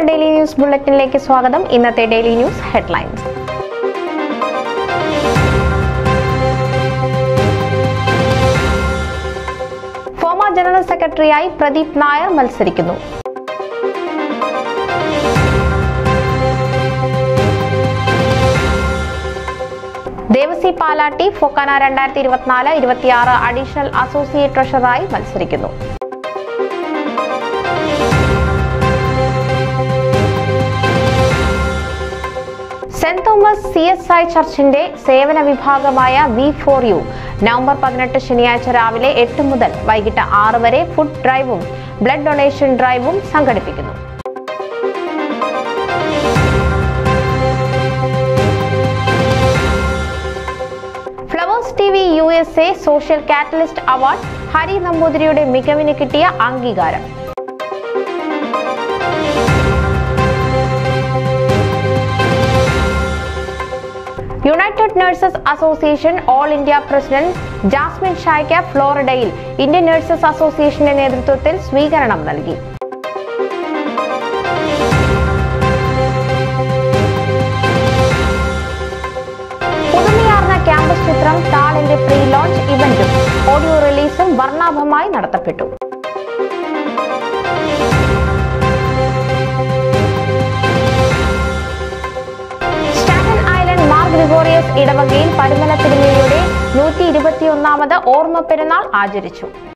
നമസ്കാരം daily news ബുള്ളറ്റിനിലേക്ക് സ്വാഗതം ഇന്നത്തെ daily news headlines FOMAA general സെക്രട്ടറിയായി പ്രദീപ് നായർ മത്സരിക്കുന്നു ദേവസി പാലാട്ടി ഫൊക്കാന രണ്ടായിരത്തി ഇരുപത്തിനാല് ഇരുപത്തിയാറ് അഡീഷണൽ അസോസിയേറ്റ് ട്രഷററായി മത്സരിക്കുന്നു Saint Thomas C S I ചർച്ചിന്റെ സേവന വിഭാഗമായ വി ഫോർ യു നവംബർ പതിനെട്ട് ശനിയാഴ്ച രാവിലെ എട്ട് മുതൽ വൈകിട്ട് ആറ് വരെ ഫുഡ് ഡ്രൈവും ബ്ലഡ് ഡൊണേഷൻ ഡ്രൈവും സംഘടിപ്പിക്കുന്നു Flowers T V U S A social catalyst award Hari നമ്പൂതിരിയുടെ മികവിന് കിട്ടിയ അംഗീകാരം united nurses association all India president Jasmine ഷായ്ക്ക് ഫ്ലോറിഡയിൽ ഇന്ത്യൻ നഴ്സസ് അസോസിയേഷന്റെ നേതൃത്വത്തിൽ സ്വീകരണം നൽകി പുതുമയാർന്ന ക്യാമ്പസ് ചിത്രം താളിന്റെ പ്രീ ലോഞ്ച് ഇവന്റും ഓഡിയോ റിലീസും വർണ്ണാഭമായി നടത്തപ്പെട്ടു സ്റ്റാറ്റൻ ഐലൻഡ് മാർ ഗ്രിഗോറിയസ് ഇടവകയിൽ പരിമല തിരുമേനിയുടെ നൂറ്റി ഇരുപത്തിയൊന്നാമത് ഓർമ്മ പെരുന്നാൾ ആചരിച്ചു